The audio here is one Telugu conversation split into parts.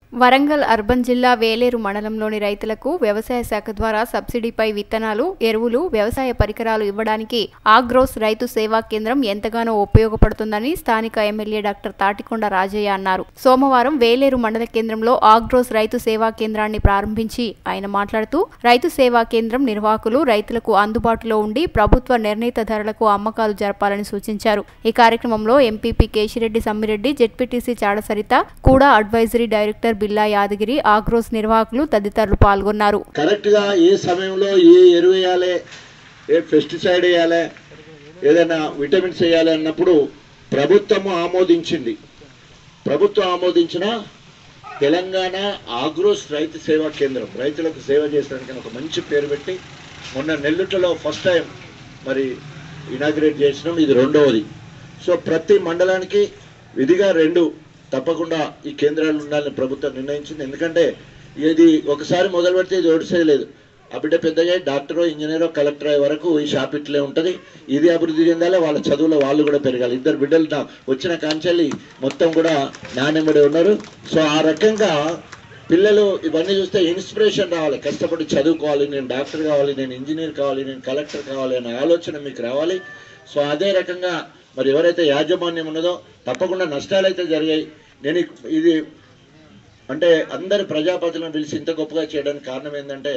వరంగల్ అర్బన్ జిల్లా వేలేరు మండలంలోని రైతులకు వ్యవసాయ శాఖ ద్వారా సబ్సిడీపై విత్తనాలు ఎరువులు వ్యవసాయ పరికరాలు ఇవ్వడానికి ఆగ్రోస్ రైతు సేవా కేంద్రం ఎంతగానో ఉపయోగపడుతుందని స్థానిక ఎమ్మెల్యే డాక్టర్ తాటికొండ రాజయ్య అన్నారు సోమవారం వేలేరు మండల కేంద్రంలో ఆగ్రోస్ రైతు సేవా కేంద్రాన్ని ప్రారంభించి ఆయన మాట్లాడుతూ రైతు సేవా కేంద్రం నిర్వాహకులు రైతులకు అందుబాటులో ఉండి ప్రభుత్వ నిర్ణీత ధరలకు అమ్మకాలు జరపాలని సూచించారు ఈ కార్యక్రమంలో ఎంపీపీ కేశిరెడ్డి సమ్మిరెడ్డి జెడ్పీటీసీ చాడ సరిత కూడా అడ్వైజరీ డైరెక్టర్ బిల్లా యాదగిరి ఆగ్రోస్ నిర్వాహకులు తదితరులు పాల్గొన్నారు కరెక్ట్గా ఏ సమయంలో ఏ ఎరువు వేయాలి ఏ పెస్టిసైడ్ వేయాలి ఏదైనా విటమిన్స్ వేయాలి అన్నప్పుడు ప్రభుత్వము ఆమోదించింది ప్రభుత్వం ఆమోదించిన తెలంగాణ ఆగ్రోస్ రైతు సేవా కేంద్రం రైతులకు సేవ చేసడానికి ఒక మంచి పేరు పెట్టి మొన్న నెల్లుటలో ఫస్ట్ టైం మరి ఇనాగ్రేట్ చేసినాం ఇది రెండవది సో ప్రతి మండలానికి విధిగా రెండు తప్పకుండా ఈ కేంద్రాలు ఉండాలని ప్రభుత్వం నిర్ణయించింది ఎందుకంటే ఇది ఒకసారి మొదలు పెడితే ఇది ఓడిసేది లేదు ఆ బిడ్డ పెద్దగా డాక్టరో ఇంజనీరో కలెక్టర్ అయ్యే వరకు ఈ షాప్ ఇట్లే ఉంటుంది ఇది అభివృద్ధి చెందాలి వాళ్ళ చదువులో వాళ్ళు కూడా పెరగాలి ఇద్దరు బిడ్డలు నా- వచ్చిన కాంచెల్లి మొత్తం కూడా నాణ్యమడి ఉన్నారు సో ఆ రకంగా పిల్లలు ఇవన్నీ చూస్తే ఇన్స్పిరేషన్ రావాలి కష్టపడి చదువుకోవాలి నేను డాక్టర్ కావాలి నేను ఇంజనీర్ కావాలి నేను కలెక్టర్ కావాలి అనే ఆలోచన మీకు రావాలి సో అదే రకంగా మరి ఎవరైతే యాజమాన్యం ఉన్నదో తప్పకుండా నష్టాలు అయితే జరిగాయి నేను ఇక్- ఇది అంటే అందరి ప్రజాపతులను పిలిచి ఇంత గొప్పగా చేయడానికి కారణం ఏంటంటే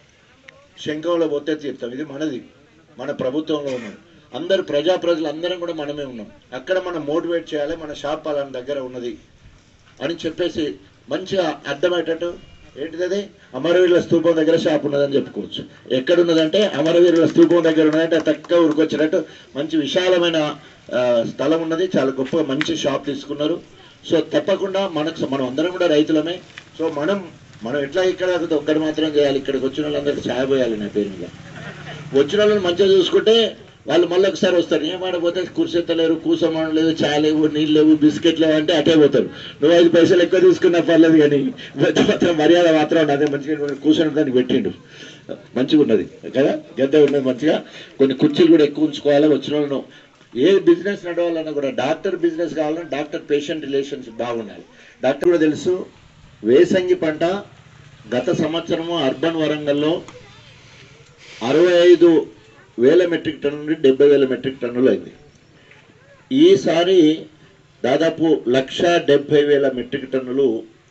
శంఖంలో పోతే తీర్థం ఇది మనది మన ప్రభుత్వంలో ఉన్నాం అందరు ప్రజా ప్రజలు అందరం కూడా మనమే ఉన్నాం అక్కడ మనం మోటివేట్ చేయాలి మన షాప్ వాళ్ళ దగ్గర ఉన్నది అని చెప్పేసి మంచిగా అర్థమయ్యేటట్టు ఏంటిది అది అమరవీరుల స్తూపం దగ్గర షాప్ ఉన్నదని చెప్పుకోవచ్చు ఎక్కడ ఉన్నదంటే అమరవీరుల స్తూపం దగ్గర ఉన్నదంటే తక్కువ ఊరికొచ్చినట్టు మంచి విశాలమైన ఆ, స్థలం ఉన్నది చాలా గొప్ప మంచి షాప్ తీసుకున్నారు సో తప్పకుండా మనకు మనం అందరం కూడా రైతులమే సో మనం మనం ఎట్లా ఇక్కడ ఒక్కటి మాత్రం చేయాలి ఇక్కడికి వచ్చిన వాళ్ళందరికీ ఛాయ పోయాలి నా పేరు మీద వచ్చిన వాళ్ళని మంచిగా చూసుకుంటే వాళ్ళు మళ్ళీ ఒకసారి వస్తారు ఏం ఆడపోతే కూర్చెత్తలేరు కూసమానం లేదు చాయ్ లేవు నీళ్ళు లేవు బిస్కెట్ లేవు అంటే అటే పోతారు నువ్వు ఐదు పైసలు ఎక్కువ తీసుకున్నా పర్లేదు కానీ పెద్ద మాత్రం మర్యాద మాత్రం ఉన్నది అదే మంచిగా కూర్చొని దానికి పెట్టిండు మంచిగా ఉన్నది కదా గద్ద ఉన్నది మంచిగా కొన్ని కుర్చీలు కూడా ఎక్కువ ఉంచుకోవాలి వచ్చిన వాళ్ళను ఏ బిజినెస్ నడవాలన్నా కూడా డాక్టర్ బిజినెస్ కావాలన్నా డాక్టర్ పేషెంట్ రిలేషన్స్ బాగుండాలి డాక్టర్ కూడా తెలుసు వేసంగి పంట గత సంవత్సరము అర్బన్ వరంగల్లో అరవై ఐదు వేల మెట్రిక్ టన్ను నుండి డెబ్బై వేల మెట్రిక్ టన్నులు అయింది ఈసారి దాదాపు లక్ష డెబ్బై వేల మెట్రిక్ టన్నులు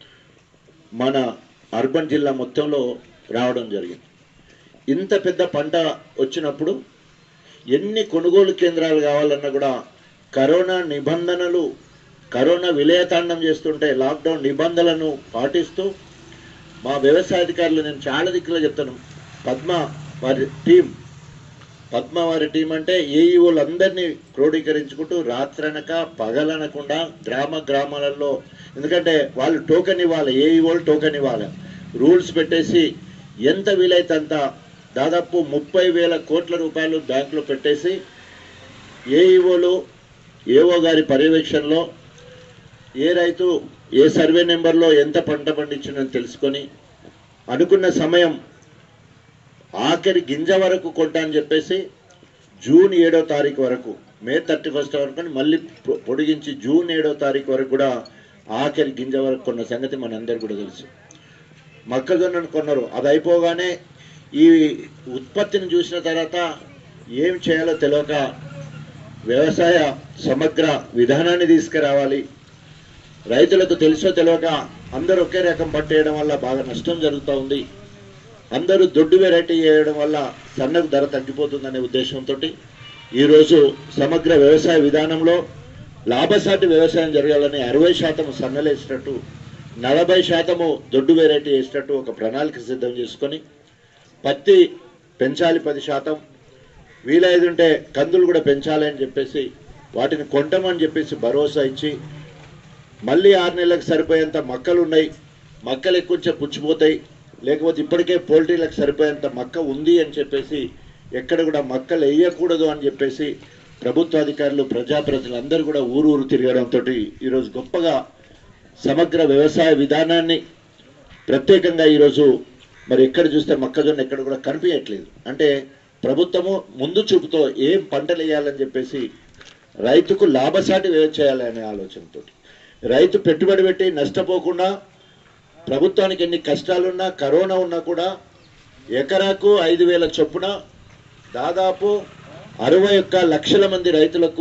మన అర్బన్ జిల్లా మొత్తంలో రావడం జరిగింది ఇంత పెద్ద పంట వచ్చినప్పుడు ఎన్ని కొనుగోలు కేంద్రాలు కావాలన్నా కూడా కరోనా నిబంధనలు కరోనా విలయతాండం చేస్తుంటే లాక్డౌన్ నిబంధనలను పాటిస్తూ మా వ్యవసాయ అధికారులు నేను చాలా దిక్కులో చెప్తాను పద్మ వారి టీం పద్మ వారి టీం అంటే ఏఈఓలు అందరినీ క్రోడీకరించుకుంటూ రాత్రనక పగలనకుండా గ్రామ గ్రామాలలో ఎందుకంటే వాళ్ళు టోకెన్ ఇవ్వాలి ఏఈఓలు టోకెన్ ఇవ్వాలి రూల్స్ పెట్టేసి ఎంత వీలైతే అంత దాదాపు ముప్పై వేల కోట్ల రూపాయలు బ్యాంకులో పెట్టేసి ఏఈఓలు ఏఓ గారి పర్యవేక్షణలో ఏ రైతు ఏ సర్వే నెంబర్లో ఎంత పంట పండించిందని తెలుసుకొని అనుకున్న సమయం ఆఖరి గింజ వరకు కొంటా అని చెప్పేసి జూన్ ఏడో తారీఖు వరకు మే థర్టీ ఫస్ట్ వరకు అని మళ్ళీ పొ- పొడిగించి జూన్ ఏడో తారీఖు వరకు కూడా ఆఖరి గింజ వరకు కొన్న సంగతి మనందరికీ కూడా తెలుసు మొక్కజొన్నను కొన్నారు అది అయిపోగానే ఈ ఉత్పత్తిని చూసిన తర్వాత ఏం చేయాలో తెలియక వ్యవసాయ సమగ్ర విధానాన్ని తీసుకురావాలి రైతులకు తెలుసో తెలియక అందరూ ఒకే రకం పట్టేయడం వల్ల బాగా నష్టం జరుగుతూ ఉంది అందరూ దొడ్డు వెరైటీ చేయడం వల్ల సన్నకు ధర తగ్గిపోతుందనే ఉద్దేశంతో ఈరోజు సమగ్ర వ్యవసాయ విధానంలో లాభసాటి వ్యవసాయం జరగాలని అరవై శాతం సన్నలేసినట్టు నలభై శాతము దొడ్డు వెరైటీ వేసినట్టు ఒక ప్రణాళిక సిద్ధం చేసుకొని పత్తి పెంచాలి పది శాతం వీలైతుంటే కందులు కూడా పెంచాలి అని చెప్పేసి వాటిని కొంటమని చెప్పేసి భరోసా ఇచ్చి మళ్ళీ ఆరు నెలలకు సరిపోయేంత మక్కలు ఉన్నాయి మక్కలు ఎక్కువ పుచ్చిపోతాయి లేకపోతే ఇప్పటికే పోల్ట్రీలకు సరిపోయేంత మక్క ఉంది అని చెప్పేసి ఎక్కడ కూడా మక్కలు వేయకూడదు అని చెప్పేసి ప్రభుత్వ అధికారులు ప్రజాప్రతినిధులు అందరూ కూడా ఊరు ఊరు తిరగడంతో ఈరోజు గొప్పగా సమగ్ర వ్యవసాయ విధానాన్ని ప్రత్యేకంగా ఈరోజు మరి ఎక్కడ చూస్తే మొక్కజొన్న ఎక్కడ కూడా కనిపించట్లేదు అంటే ప్రభుత్వము ముందు చూపుతో ఏం పంటలు వేయాలని చెప్పేసి రైతుకు లాభసాటి వ్యయం చేయాలి అనే ఆలోచనతో రైతు పెట్టుబడి పెట్టి నష్టపోకుండా ప్రభుత్వానికి ఎన్ని కష్టాలున్నా కరోనా ఉన్నా కూడా ఎకరాకు ఐదు వేల చొప్పున దాదాపు అరవై ఒక్క లక్షల మంది రైతులకు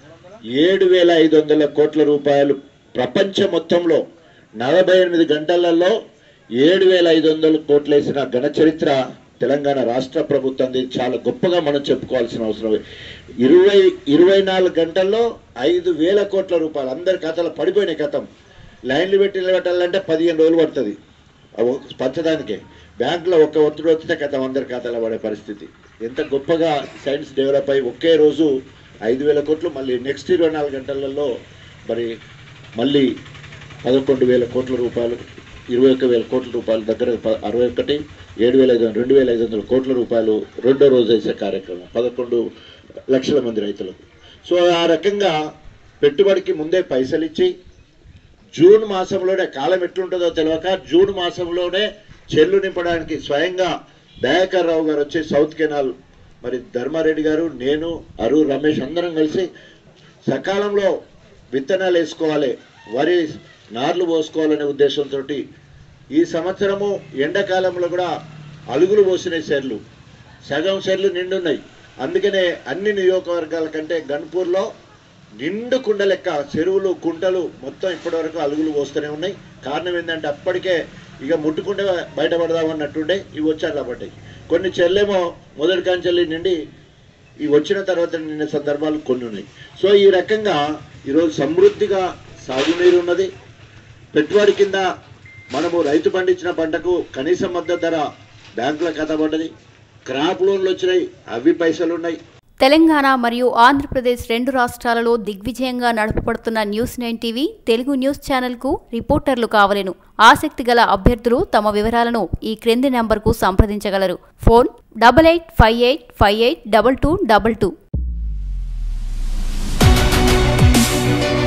ఏడు వేల ఐదు వందల కోట్ల రూపాయలు ప్రపంచ మొత్తంలో నలభై ఎనిమిది గంటలలో ఏడు వేల ఐదు వందల కోట్లు వేసిన ఘన చరిత్ర తెలంగాణ రాష్ట్ర ప్రభుత్వం చాలా గొప్పగా మనం చెప్పుకోవాల్సిన అవసరం ఇరవై ఇరవై నాలుగు గంటల్లో ఐదు వేల కోట్ల రూపాయలు అందరి ఖాతాలో పడిపోయినాయి గతం లైన్లు పెట్టి నిలబెట్టాలంటే పదిహేను రోజులు పడుతుంది అవి పంచడానికే బ్యాంకులో ఒక్క ఒత్తిడి వస్తే కథ అందరి ఖాతాలో పడే పరిస్థితి ఎంత గొప్పగా సైన్స్ డెవలప్ అయ్యి ఒకే రోజు ఐదు వేల కోట్లు మళ్ళీ నెక్స్ట్ ఇరవై నాలుగు గంటలలో మరి మళ్ళీ పదకొండు వేల కోట్ల రూపాయలు ఇరవై ఒక్క వేల కోట్ల రూపాయల దగ్గర ప- అరవై ఒకటి ఏడు వేల ఐదు వందల రెండు వేల ఐదు వందల కోట్ల రూపాయలు రెండో రోజు వేసే కార్యక్రమం పదకొండు లక్షల మంది రైతులకు సో ఆ రకంగా పెట్టుబడికి ముందే పైసలు ఇచ్చి జూన్ మాసంలోనే కాలం ఎట్లుంటుందో తెలియక జూన్ మాసంలోనే చెల్లు నింపడానికి స్వయంగా దయాకర్ రావు గారు వచ్చి సౌత్ కెనాల్ మరి ధర్మారెడ్డి గారు నేను అరు రమేష్ అందరం కలిసి సకాలంలో విత్తనాలు వేసుకోవాలి వరి నార్లు పోసుకోవాలనే ఉద్దేశంతో ఈ సంవత్సరము ఎండాకాలంలో కూడా అలుగులు పోసిన సెర్లు సగం సెర్లు నిండున్నాయి అందుకనే అన్ని నియోజకవర్గాల కంటే గన్పూర్లో నిండు కుండ లెక్క చెరువులు కుంటలు మొత్తం ఇప్పటివరకు అలుగులు పోస్తూనే ఉన్నాయి కారణం ఏంటంటే అప్పటికే ఇక ముట్టుకుంటే బయటపడదామన్నట్టుండే ఇవి వచ్చారు కాబట్టి కొన్ని చెల్లేమో మొదటి కాంచెల్లి నిండి ఈ వచ్చిన తర్వాత నిన్న సందర్భాలు కొన్ని ఉన్నాయి సో ఈ రకంగా ఈరోజు సమృద్ధిగా సాగునీరు ఉన్నది పెట్టుబడి కింద మనము రైతు పండించిన పంటకు కనీస మద్దతు ధర బ్యాంకుల కథ పడ్డది క్రాప్ లోన్లు వచ్చినాయి అవి పైసలు ఉన్నాయి తెలంగాణ మరియు ఆంధ్రప్రదేశ్ రెండు రాష్ట్రాలలో దిగ్విజయంగా నడపబడుతున్న news nine TV Telugu news ఛానల్కు రిపోర్టర్లు కావలెను ఆసక్తి గల అభ్యర్థులు తమ వివరాలను ఈ క్రింది నంబర్కు సంప్రదించగలరు phone double eight five eight five eight double two double two